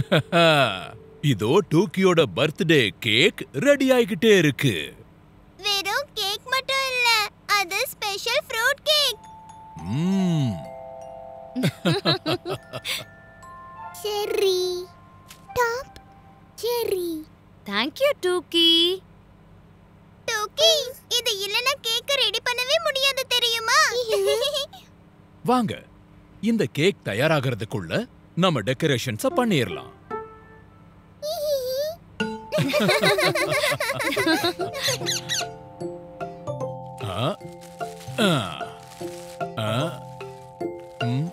இதோ டூக்கியோட birthday cake ready ஆயிக்கிட்டே இருக்கு வெறும் கேக் மட்டும் இல்ல அது ஸ்பெஷல் ஃப்ரூட் கேக் ம்ம். செர்ரி டாப் செர்ரி தேங்க்யூ டூக்கி டோக்கி இது இல்லனா கேக் ரெடி பண்ணவே முடியாது தெரியுமா வாங்க இந்த கேக் தயாராகிறதுக்குள்ள நம்ம டெக்கரேஷன்ஸ பண்ணிரலாம் ஆ, ஆ, ஆ, ம்,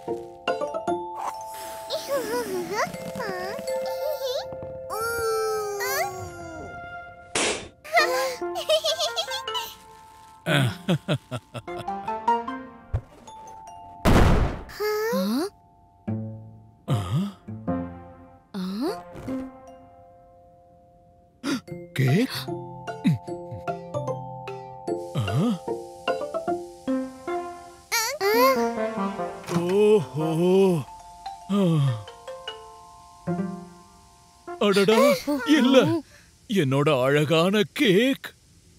ஆ? ஆ, ஆ? கேக் ம். ஆ, ஓஹோ ஆ. அடடா இல்ல என்னோட அழகான கேக்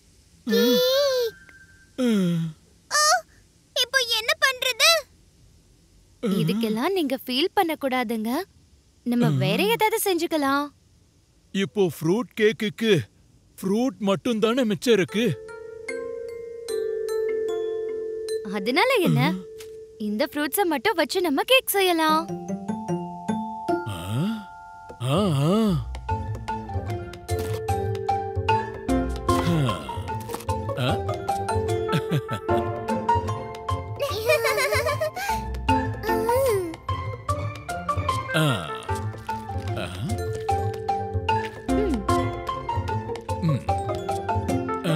இப்போ என்ன பண்றது இதுக்கெல்லாம் நீங்க ஃபீல் பண்ண கூடாதுங்க நம்ம வேற ஏதாவது செஞ்சுக்கலாம் இப்போ ஃப்ரூட் கேக்குக்கு ஃப்ரூட் மட்டும் தானே மிச்சம் இருக்கு அதனால என்ன இந்த ஃப்ரூட்ஸ மட்டும் வச்சு நம்ம கேக் செய்யலாம் ஆ, ஆ, ஆ. ஆ, ஆ, ஆ. ம். ஆ.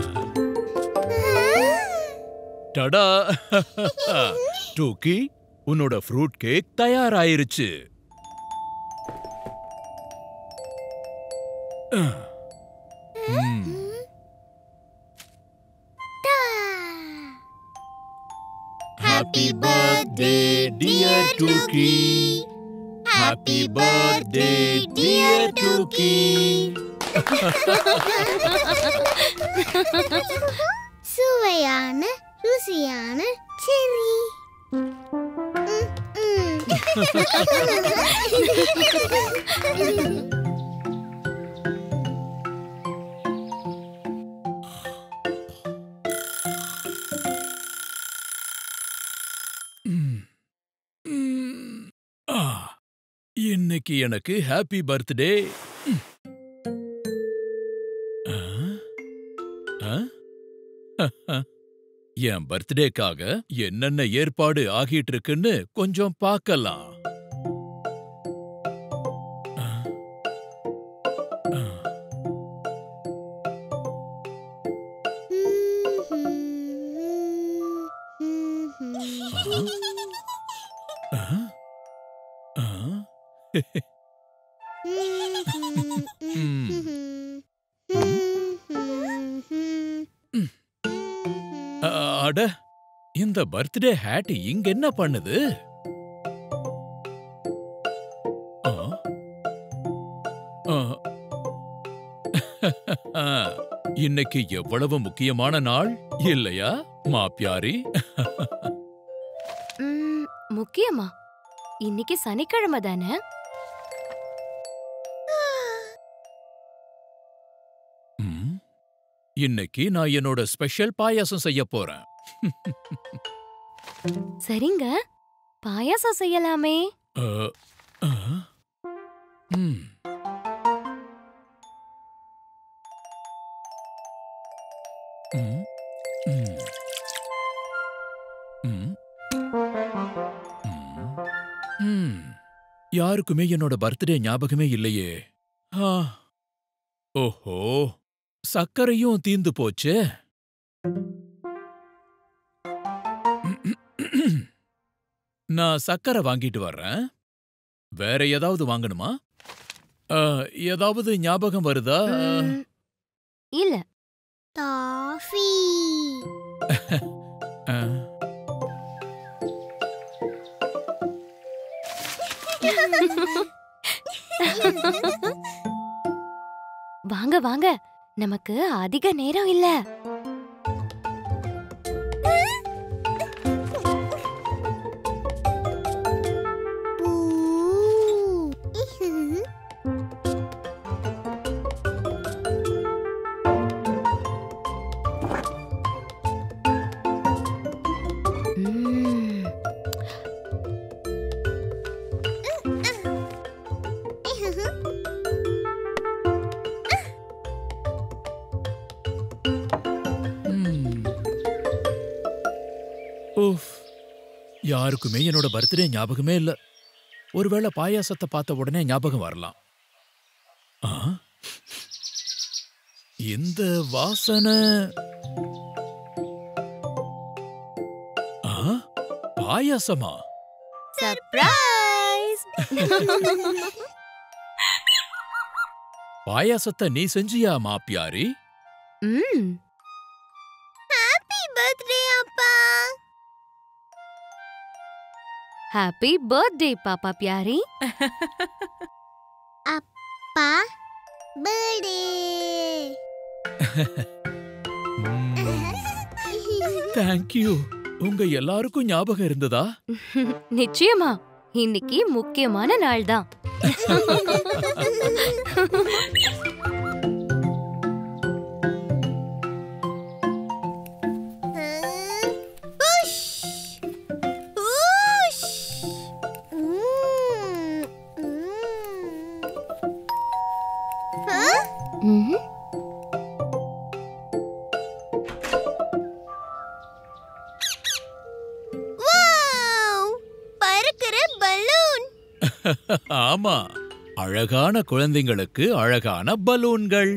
டடா டூக்கி உன்னோட ஃப்ரூட் கேக் தயாராயிருச்சு ஆ. ம். Happy birthday, dear Tuki. Happy birthday, dear Tuki. சுவையான ருசியான செர்ரி ம். ஆ, இன்னைக்கு எனக்கு ஹாப்பி பர்த்டே என் பர்த்டேக்காக என்னென்ன ஏற்பாடு ஆகிட்டு இருக்குன்னு கொஞ்சம் பார்க்கலாம் ஆ. ஆ. ஆ. ஆ. ம். அட இந்த பர்த்டே ஹேட் இங்க என்ன பண்ணுது ஆ? ஆ. இன்னைக்கு எவ்வளவு முக்கியமான நாள் இல்லையா மாப்பியாரி ம், முக்கியமா இன்னைக்கு சனிக்கிழமை தானே ம். இன்னைக்கு நான் என்னோட ஸ்பெஷல் பாயாசம் செய்ய போறேன் சரிங்க பாயாசம் செய்யலாமே அ, அ, ம். ம், ம். ம். ம். ம். யாருக்குமே என்னோட பர்த்டே ஞாபகமே இல்லையே ஆ. ஓஹோ சர்க்கரையும் தீந்து போச்சே நான் சக்கரை வாங்கிட்டு வர்றேன் வேற ஏதாவது வாங்கணுமா அ, ஏதாவது ஞாபகம் வருதா ம், இல்ல டாஃபி அ, வாங்க வாங்க நமக்கு அதிக நேரம் இல்ல ம், ம். உஃப். யாருக்குமே என்னோட பர்த்டே ஞாபகமே இல்ல ஒருவேளை பாயாசத்தை பார்த்த உடனே ஞாபகம் வரலாம் ஆ? இந்த வாசனை ஆ? பாயாசமா சர்ப்ரைஸ் பாயாசத்தை நீ செஞ்சியா மாப்பியாரி ம் ஹாப்பி பர்த்டே அப்பா ஹாப்பி பர்த்டே பாப்பா பியாரி அப்பா பர்த்டே தேங்க்யூ உங்க எல்லாருக்கும் ஞாபகம் இருந்ததா நிச்சயமா இன்னைக்கு முக்கியமான நாள் தான் புஷ் புஷ் ம் ம் ம்ஹும். வாவ் பறக்கிற பலூன் ஆமா அழகான குழந்தைங்களுக்கு அழகான பலூன்கள்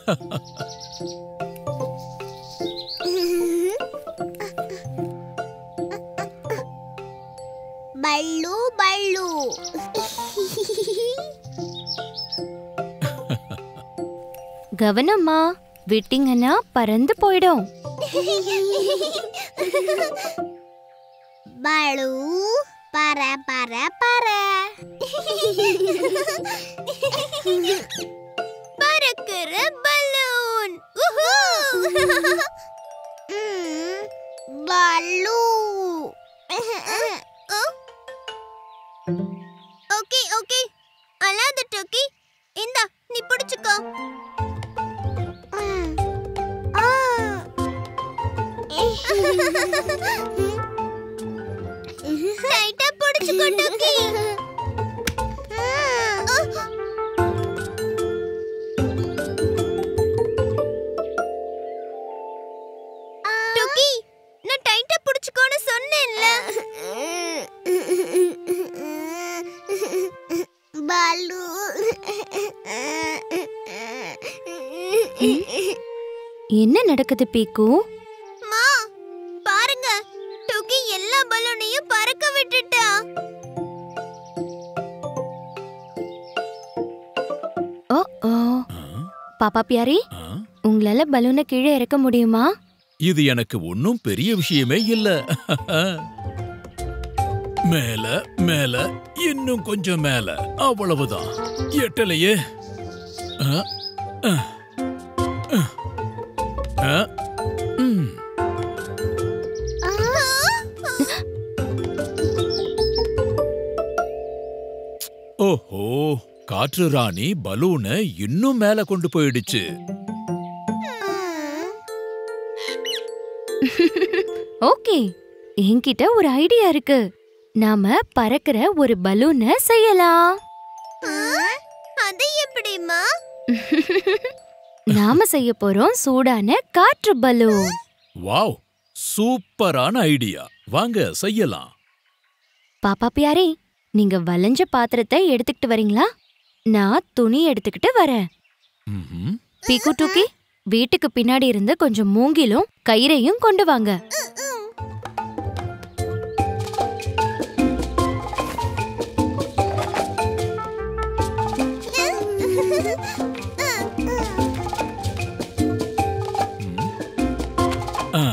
பல்லு பல்லு கவனம்மா விட்டீங்கன்னா பறந்து போயிடும் பலு பர பர பர பறக்கிற பலூன் பலு ஓகே ஓகே அழாத டோக்கி இந்தா நீ பிடிச்சுக்கோ டைட்டா பிடிச்சுக்கோ டோக்கி டோக்கி நான் டைட்டா பிடிச்சுக்கோன்னு சொன்னேன்ல பாலு என்ன நடக்குது பீக்கு மா பாருங்க டோக்கி எல்லா பலூனையும் பறக்க விட்டுட்டா ஓ ஓ ஆ? பாப்பா பியாரி ஆ? உங்களால பலூனை கீழே இறக்க முடியுமா இது எனக்கு ஒன்னும் பெரிய விஷயமே இல்ல மேல மேல இன்னும் கொஞ்சம் மேல அவ்வளவுதான் எட்டலையே ஆ? ஆ. ஆ. ஆ. ம். ஓஹோ காற்று ராணி பலூனை இன்னும் மேல கொண்டு போயிடுச்சு ஓகே என்கிட்ட ஒரு ஐடியா இருக்கு நாம பறக்கிற ஒரு பலூனை செய்யலாம் அது எப்படிமா நாம செய்ய போறோம் சூடான காற்று பலூன் வாவ் சூப்பரான ஐடியா வாங்க செய்யலாம் பாப்பா பியாரி நீங்க வளைஞ்ச பாத்திரத்தை எடுத்துக்கிட்டு வரீங்களா நான் துணி எடுத்துக்கிட்டு வரேன் ம்ஹும். பீக்கு டூக்கி வீட்டுக்கு பின்னாடி இருந்து கொஞ்சம் மூங்கிலும் கயிறையும் கொண்டு வாங்க ஆ.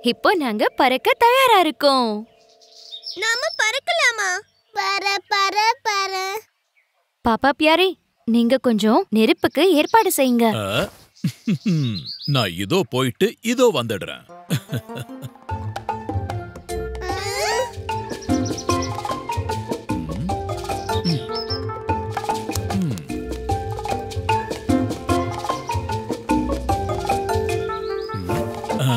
இப்போ நாங்க பறக்க தயாரா இருக்கோம் நாம பறக்கலாமா பற பற பற பாப்பா பியாரே நீங்க கொஞ்சம் நெருப்புக்கு ஏற்பாடு செய்யுங்க ஆ, நான் இதோ போயிட்டு இதோ வந்துடுறேன் ம். ஆ,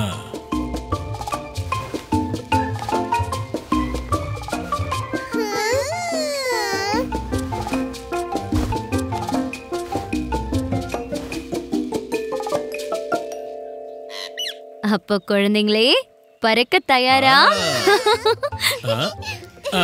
அப்போ குழந்தைங்களே பறக்க தயாரா ஆ, ஆ.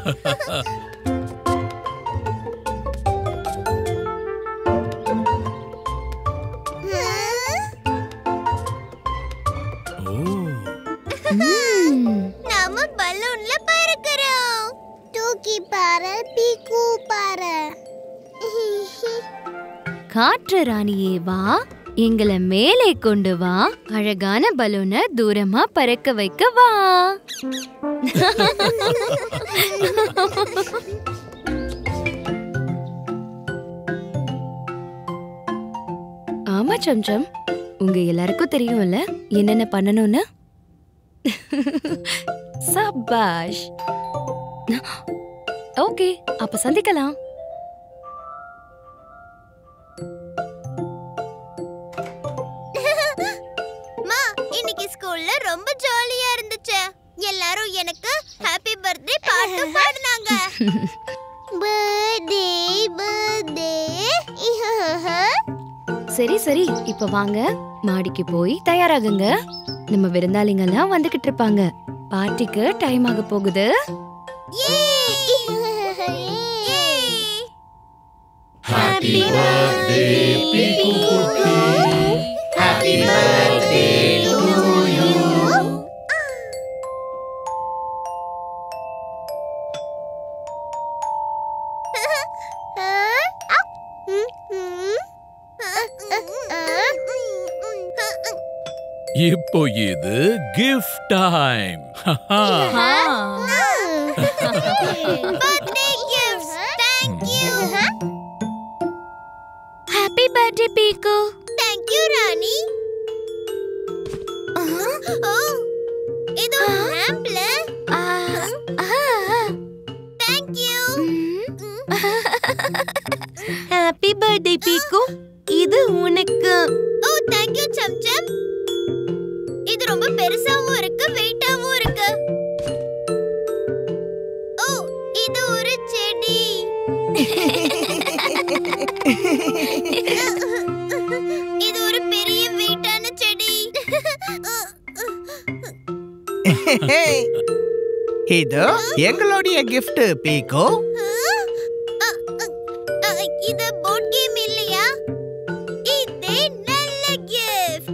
ஓ ம். நாம பலூன்ல பறக்கிறோம் தூக்கி பாரு பீக்கு பாரு காற்று ராணியே வா எங்களை மேலே கொண்டு வா அழகான பலூனை தூரமா பறக்க வைக்க வா ஆமா சம்சம் உங்க எல்லாருக்கும் தெரியும்ல என்னென்ன பண்ணணும்னு சபாஷ் ஓகே அப்ப சந்திக்கலாம் மா இன்னைக்கு ஸ்கூல்ல ரொம்ப ஜாலியா இருந்துச்சு எல்லாரும் எனக்கு ஹாப்பி பர்த்டே பாட்டு பாடுனாங்க பர்த்டே பர்த்டே சரி சரி இப்ப வாங்க மாடிக்கு போய் தயாராகுங்க நம்ம விருந்தாளிங்கெல்லாம் வந்துகிட்டு இருப்பாங்க பார்ட்டிக்கு டைம் ஆக போகுது ஹாப்பி பர்த்டே பிகு ஹாப்பி பர்த்டே டு யூ இப்போ இது gift time birthday gifts thank you happy birthday பீக்கு தேங்க் யூ ராணி ஓ இது லேம்ப்ல தேங்க் யூ ஹாப்பி பர்த்டே பீக்கு இது உனக்கு ஓ தேங்க் யூ சம்சம் இது ரொம்ப பெருசாவும் இருக்கு வெயிட்டாவும் இருக்கு ஓ இது ஒரு செடி இது ஒரு பெரிய வெயிட்டான செடி இது எங்களுடைய gift பீகோ அ, இது போர்ட் கேம் இல்லையா இதே நல்ல கிஃப்ட்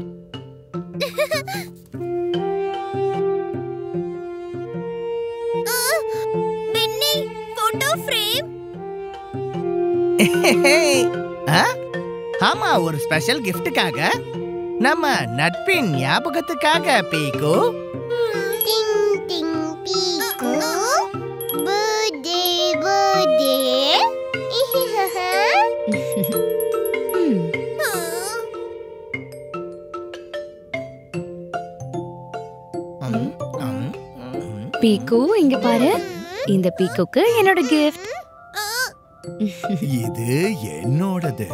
பென்னி போட்டோ ஃப்ரேம் ஆ? ஆமா ஒரு ஸ்பெஷல் கிஃப்ட்டுக்காக நம்ம நட்பின் ஞாபகத்துக்காக பீகோ டிங் டிங் பீக்கு பர்த்டே பர்த்டே ம், ம், ம். பீக்கு இங்க பாரு இந்த பீக்குக்கு என்னோட கிஃப்ட் இது என்னோடது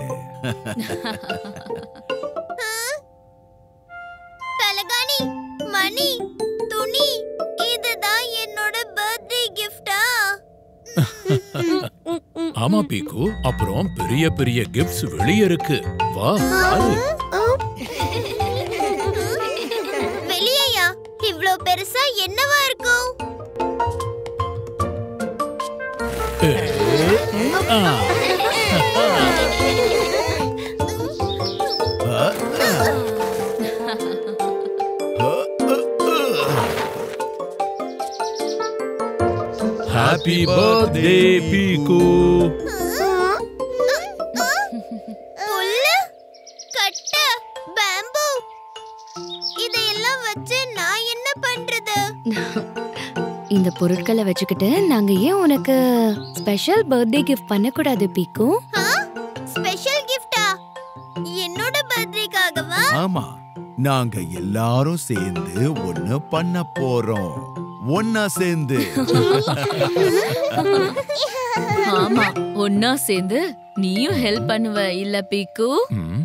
தலகாணி மணி துணி இதுதான் என்னோட பர்த்டே கிஃப்டா ஆமா பீக்கு அப்புறம் பெரிய பெரிய கிஃப்ட்ஸ் வெளியே இருக்கு வா பாரு வெளியேயா இவ்ளோ பெருசா என்னவா இருக்கும் ஏ, ஆ, ஹாப்பி பர்த்டே பீக்கு புல்லு கட்ட பேம்பு இதையெல்லாம் வச்சு நான் என்ன பொருட்களை வச்சுக்கிட்டு நாங்க ஏன் உனக்கு ஸ்பெஷல் பர்த்டே கிஃப்ட் பண்ணக்கூடாது பீக்கு ஸ்பெஷல் கிஃப்டா என்னோட பர்த்டேக்காகவா ஆமா நாங்க எல்லாரும் சேர்ந்து ஒண்ணு பண்ண போறோம் ஒன்னா சேர்ந்து ஆமா ஒன்னா சேர்ந்து நீயும் ஹெல்ப் பண்ணுவ இல்ல பீக்கு ம்,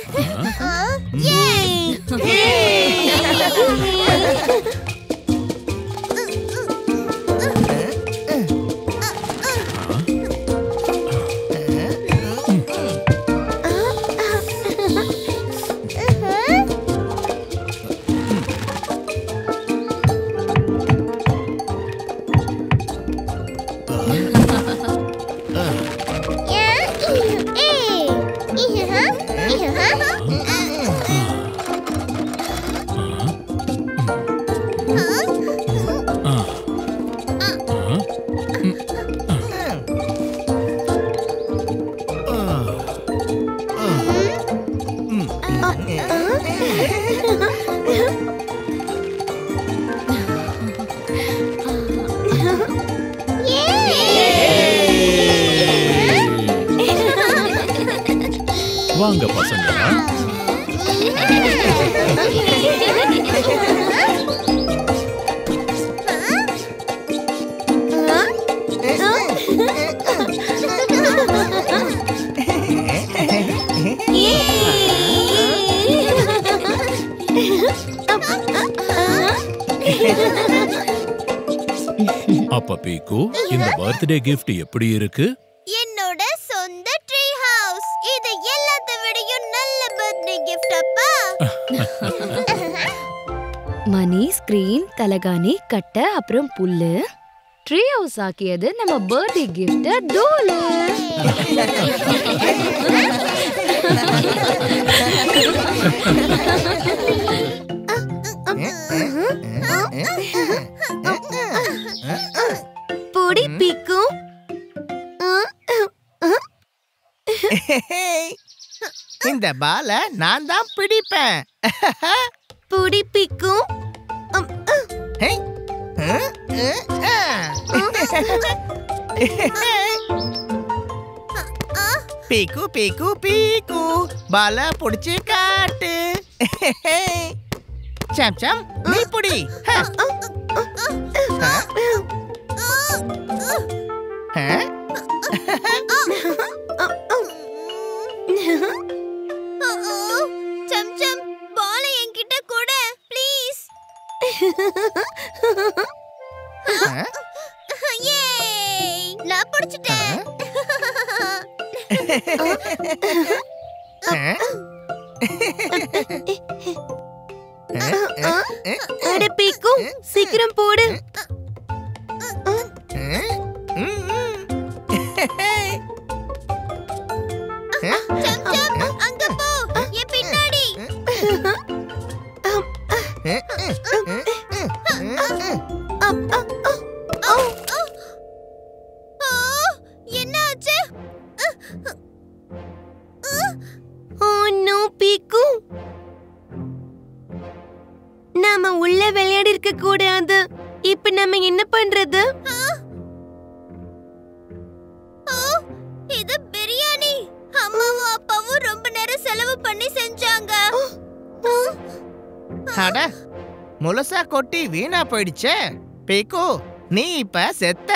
ஆ, ஆ, வாங்க பசங்க அப்ப பீக்கு இந்த பர்த்டே கிஃப்ட் எப்படி இருக்கு என்னோட சொந்த ட்ரீ ஹவுஸ் இது எல்லாத்த விடையும் நல்ல பர்த்டே கிஃப்ட் அப்பா மணி ஸ்கிரீன் தலகாணி கட்டை அப்புறம் புல்லு ட்ரீ ஹவுஸ் ஆக்கியது நம்ம பர்த்டே கிஃப்ட் தோலு பொடி பீக்கு இந்த பால நான் தான் பிடிப்பேன் பொடி பீக்கு ஹே. அஹ், அஹ், அஹ். பீக்கு பீக்கு பீக்கு பால புடிச்சு காட்டு சாம் சாம் நீ புடி ஹ. ஹ? ஹ? சம் சம் பால என்கிட்ட கூட ப்ளீஸ் ஹ? ஏய் நான் பிடிச்சிட்டேன் ஹ? அட பீக்கு சீக்கிரம் போடு சம் சம் அங்க போ என் பின்னாடி ஓ என்ன ஆச்சு ஓ நோ பீக்கு நாம உள்ள விளையாடி இருக்க கூடாது இப்ப நம்ம என்ன பண்றது ஓ இது பிரியாணி அம்மாவும் அப்பாவும் ரொம்ப நேரம் செலவு பண்ணி செஞ்சாங்க அட முழுசா கொட்டி வீணா போயிடுச்சே பீக்கு நீ இப்ப செத்த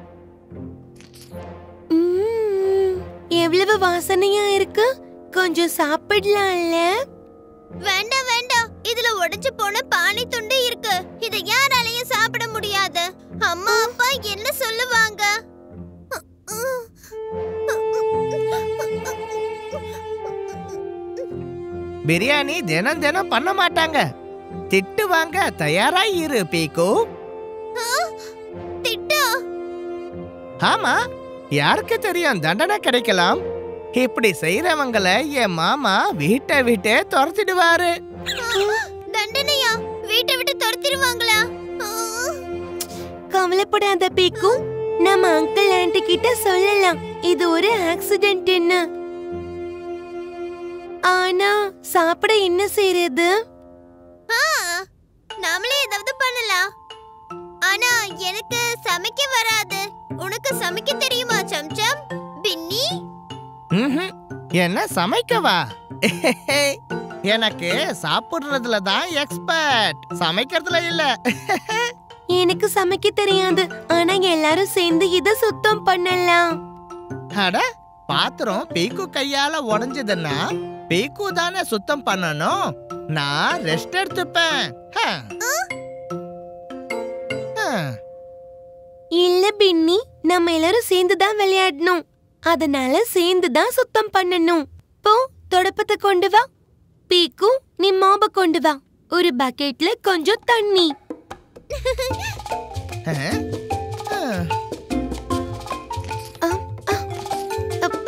ம்ம். எவ்வளவு வாசனையா இருக்கு கொஞ்சம் சாப்பிடலாம்ல வேண்டாம் வேண்டாம் இதுல உடைஞ்சு போன பானை துண்டு இருக்கு இதை யாராலையும் சாப்பிட முடியாது அம்மா அப்பா என்ன சொல்லுவாங்க பிரியாணி தினம் தினம் பண்ண மாட்டாங்க திட்டு வாங்க தயாரா இரு பீக்கு திட்டு ஆமா யாருக்கு தெரியும் தண்டனை கிடைக்கலாம் இப்படி செய்யறவங்கள என் மாமா வீட்டை விட்டே துரத்திடுவாரு தண்டனையா வீட்டை விட்டு துரத்திடுவாங்களா கவலைப்படாத பீக்கு நம்ம அங்கிள் ஆண்டி கிட்ட சொல்லலாம் இது ஒரு ஆக்சிடென்ட் என்ன ஆனா சாப்பிட என்ன செய்யறது ஆ, நாமளே ஏதாவது பண்ணலாம் ஆனா எனக்கு சமைக்க வராது உனக்கு சமைக்க தெரியுமா சம்சம் பின்னி ம்ஹும். என்ன சமைக்கவா எனக்கு சாப்பிடுறதுல தான் எக்ஸ்பர்ட் சமைக்கிறதுல இல்ல எனக்கு சமைக்க தெரியாது ஆனா எல்லாரும் சேர்ந்து இத சுத்தம் பண்ணலாம் அட பாத்திரம் பீக்கு கையால உடைஞ்சதுன்னா பீக்கு தானே சுத்தம் பண்ணணும் நான் ரெஸ்ட் எடுத்துப்பேன் ஹ. ஹ. இல்ல பின்னி நம்ம எல்லாரும் சேர்ந்து தான் விளையாடணும் அதனால சேர்ந்து தான் சுத்தம் பண்ணணும் போ தொடப்பத்தை கொண்டு வா பீக்கு நீ மாப கொண்டு வா ஒரு பக்கெட்ல கொஞ்சம் தண்ணி ஹ. ஹ. அப்ப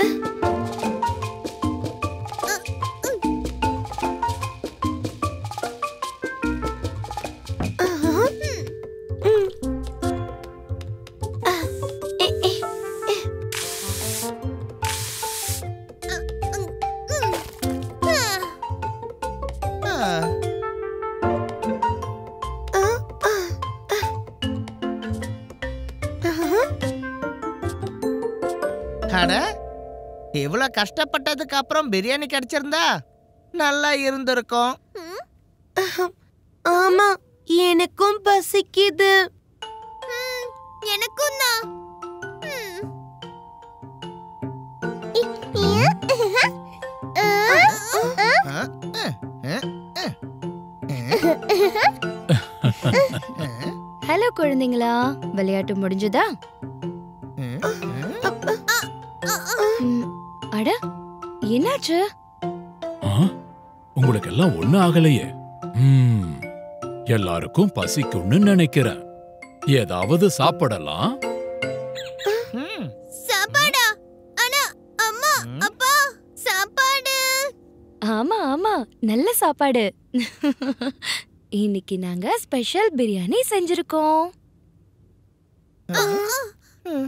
ஹ. அட இவ்வளவு கஷ்டப்பட்டதுக்கு அப்புறம் பிரியாணி கிடைச்சிருந்தா நல்லா இருந்திருக்கும் ஆமா எனக்கும் பசிக்குது ம், எனக்கும் தான் ம். அ, அ, அ, அ. அ, ஹலோ குழந்தைங்களா விளையாட்டு முடிஞ்சதா அ, அ. ம், அட என்னாச்சு ஆ? உங்களுக்கு எல்லாம் ஒண்ணு ஆகலையே ம், எல்லாருக்கும் பசிக்கும்னு நினைக்கிறேன் ஏதாவது சாப்பிடலாம் ம். சாப்பாடா ஆனா அம்மா ம். அப்பா சாப்பாடு ஆமா ஆமா நல்ல சாப்பாடு இன்னைக்கு நாங்க ஸ்பெஷல் பிரியாணி செஞ்சிருக்கோம் ம்.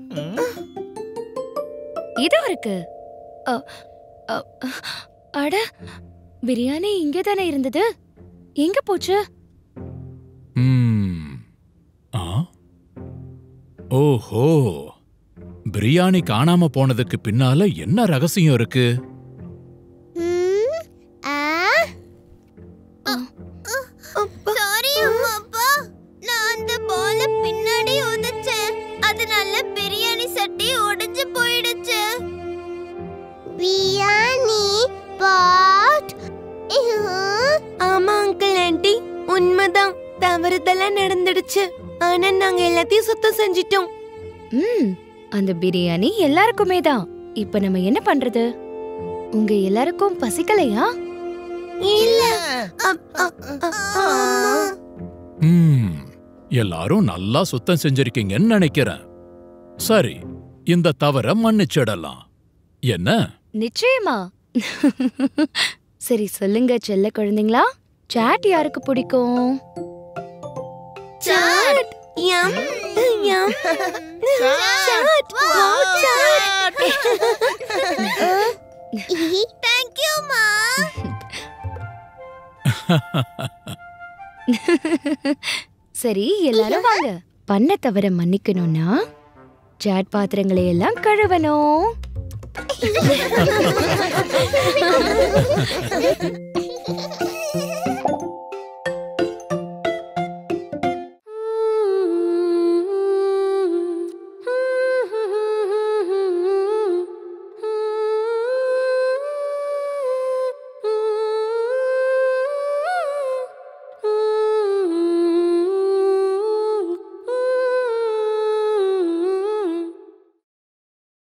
இது இருக்கு அ, அ, அட பிரியாணி இங்கே தானே இருந்தது எங்க போச்சு ம். ஆ? ஓஹோ பிரியாணி காணாம போனதுக்கு பின்னால என்ன ரகசியம் இருக்கு ம், ஆ. சாரி அம்மா அப்பா நான் அந்த பால பின்னாடி உதைச்சேன் அதனால பிரியாணி சட்டி உடைஞ்சு போயிடுச்சு பிரியாணி பாட் ஆமா அங்கிள் ஆண்டி உண்மைதான் தவறுதெல்லாம் நடந்துடுச்சு ஆனா நாங்க எல்லாத்தையும் சுத்தம் செஞ்சிட்டோம் ம் அந்த பிரியாணி எல்லாருக்குமே தான் இப்ப நம்ம என்ன பண்றது உங்க எல்லாருக்கும் பசிக்கலையா இல்ல அப்- அ- அ- ஆமா. ம். எல்லாரும் நல்லா சுத்தம் செஞ்சிருக்கீங்கன்னு நினைக்கிறேன் சரி இந்த தவற மன்னிச்சிடலாம் என்ன நிச்சயமா சரி சொல்லுங்க செல்ல குழந்தைங்களா சாட் யாருக்கு பிடிக்கும் chaat yum yum chaat wow chaat தேங்க்யூமா சரி எல்லாரும் வாங்க பண்ண தவிர மன்னிக்கணும்னா சாட் பாத்திரங்களை எல்லாம் கழுவணும்